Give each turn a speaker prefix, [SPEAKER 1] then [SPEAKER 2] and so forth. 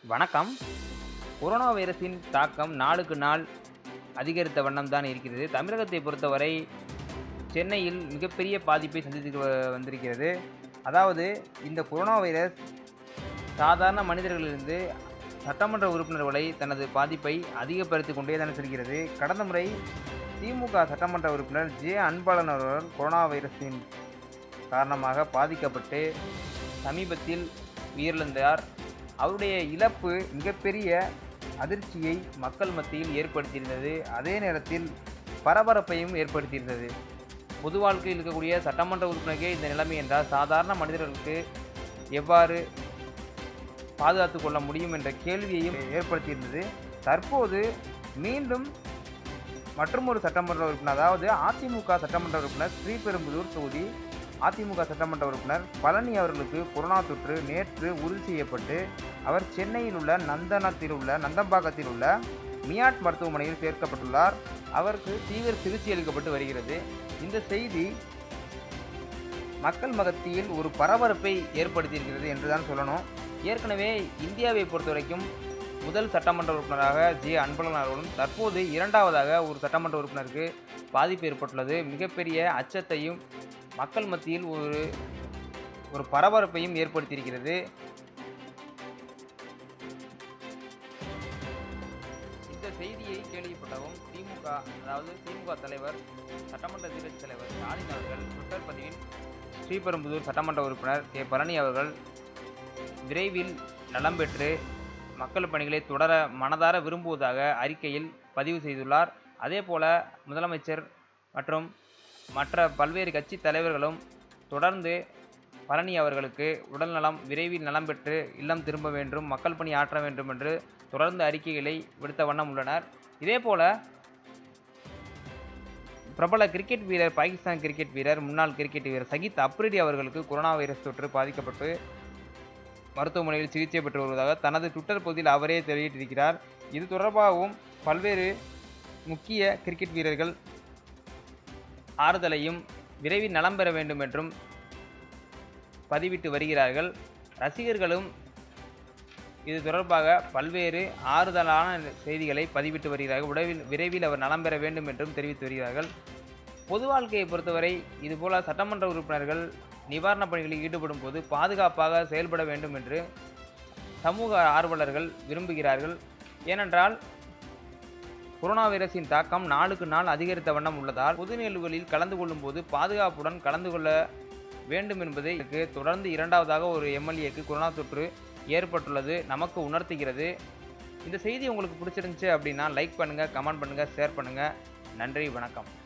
[SPEAKER 1] வணக்கம் கொரோனா வைரஸின் தாக்கம் நாளுக்கு நாள் அதிகரித்த வண்ணம் தான் இருக்கிறது தமிழகத்தை பொறுத்தவரை சென்னையில் மிகப்பெரிய பாதிப்பை சந்தித்து வ- வந்திருக்கிறது அதாவது இந்த கொரோனா வைரஸ் சாதாரண மனிதர்களிலிருந்து சட்டமன்ற உறுப்பினர்களை தனது பாதிப்பை அதிகப்படுத்தி கொண்டே தான் செல்கிறது கடந்த முறை திமுக சட்டமன்ற உறுப்பினர் ஜே அன்பழகன் அவர்கள் கொரோனா வைரஸின் காரணமாக பாதிக்கப்பட்டு சமீபத்தில் உயிரிழந்தார் அவருடைய இழப்பு மிகப்பெரிய அதிர்ச்சியை மக்கள் மத்தியில் ஏற்படுத்தியிருந்தது அதே நேரத்தில் பரபரப்பையும் ஏற்படுத்தியிருந்தது பொது வாழ்க்கையில் இருக்கக்கூடிய சட்டமன்ற உறுப்பினருக்கே இந்த நிலைமை என்றால் சாதாரண மனிதர்களுக்கு எவ்வாறு பாதுகாத்து கொள்ள முடியும் என்ற கேள்வியையும் ஏற்படுத்தியிருந்தது தற்போது மீண்டும் மற்றொரு சட்டமன்ற உறுப்பினர் அதாவது அதிமுக சட்டமன்ற உறுப்பினர் ஸ்ரீபெரும்புதூர் தொகுதி அதிமுக சட்டமன்ற உறுப்பினர் பழனி அவர்களுக்கு கொரோனா தொற்று நேற்று உறுதி செய்யப்பட்டு அவர் சென்னையில் உள்ள நந்தனத்தில் உள்ள நந்தம்பாக்கத்தில் உள்ள மியாட் மருத்துவமனையில் சேர்க்கப்பட்டுள்ளார் அவருக்கு தீவிர சிகிச்சை அளிக்கப்பட்டு வருகிறது இந்த செய்தி மக்கள் மகத்தியில் ஒரு பரபரப்பை ஏற்படுத்தியிருக்கிறது என்றுதான் சொல்லணும் ஏற்கனவே இந்தியாவை பொறுத்தவரைக்கும் முதல் சட்டமன்ற உறுப்பினராக ஜே அன்பழகன் அவர்களும் தற்போது இரண்டாவதாக ஒரு சட்டமன்ற உறுப்பினருக்கு பாதிப்பு ஏற்பட்டுள்ளது மிகப்பெரிய அச்சத்தையும் மக்கள் மத்தியில் ஒரு ஒரு பரபரப்பையும் ஏற்படுத்தியிருக்கிறது இந்த செய்தியை கேள்விப்பட்டவும் திமுக அதாவது திமுக தலைவர் சட்டமன்ற எதிர்க்கட்சி தலைவர் ஸ்டாலின் அவர்கள் ட்விட்டர் பதிவில் ஸ்ரீபெரும்புதூர் சட்டமன்ற உறுப்பினர் கே பழனி அவர்கள் விரைவில் நலம் பெற்று மக்கள் பணிகளை தொடர மனதார விரும்புவதாக அறிக்கையில் பதிவு செய்துள்ளார் அதேபோல முதலமைச்சர் மற்றும் மற்ற பல்வேறு கட்சி தலைவர்களும் தொடர்ந்து பழனி அவர்களுக்கு உடல்நலம் விரைவில் நலம் பெற்று இல்லம் திரும்ப வேண்டும் மக்கள் பணி ஆற்ற வேண்டும் என்று தொடர்ந்து அறிக்கைகளை விடுத்த வண்ணம் உள்ளனர் இதேபோல பிரபல கிரிக்கெட் வீரர் பாகிஸ்தான் கிரிக்கெட் வீரர் முன்னாள் கிரிக்கெட் வீரர் சகித் அப்ரிடி அவர்களுக்கு கொரோனா வைரஸ் தொற்று பாதிக்கப்பட்டு மருத்துவமனையில் சிகிச்சை பெற்று வருவதாக தனது ட்விட்டர் பகுதியில் அவரே வெளியிட்டிருக்கிறார் இது தொடர்பாகவும் பல்வேறு முக்கிய கிரிக்கெட் வீரர்கள் ஆறுதலையும் விரைவில் நலம் பெற வேண்டும் என்றும் பதிவிட்டு வருகிறார்கள் ரசிகர்களும் இது தொடர்பாக பல்வேறு ஆறுதலான செய்திகளை பதிவிட்டு வருகிறார்கள் விரைவில் விரைவில் அவர் நலம் பெற வேண்டும் என்றும் தெரிவித்து வருகிறார்கள் பொது வாழ்க்கையை பொறுத்தவரை இதுபோல சட்டமன்ற உறுப்பினர்கள் நிவாரணப் பணிகளில் ஈடுபடும் போது பாதுகாப்பாக செயல்பட வேண்டும் என்று சமூக ஆர்வலர்கள் விரும்புகிறார்கள் ஏனென்றால் கொரோனா வைரஸின் தாக்கம் நாளுக்கு நாள் அதிகரித்த வண்ணம் உள்ளதால் பொது நிகழ்வுகளில் கலந்து கொள்ளும் போது பாதுகாப்புடன் கலந்து கொள்ள வேண்டும் என்பதை இதற்கு தொடர்ந்து இரண்டாவதாக ஒரு எம்எல்ஏக்கு கொரோனா தொற்று ஏற்பட்டுள்ளது நமக்கு உணர்த்துகிறது இந்த செய்தி உங்களுக்கு பிடிச்சிருந்துச்சு அப்படின்னா லைக் பண்ணுங்கள் கமெண்ட் பண்ணுங்கள் ஷேர் பண்ணுங்கள் நன்றி வணக்கம்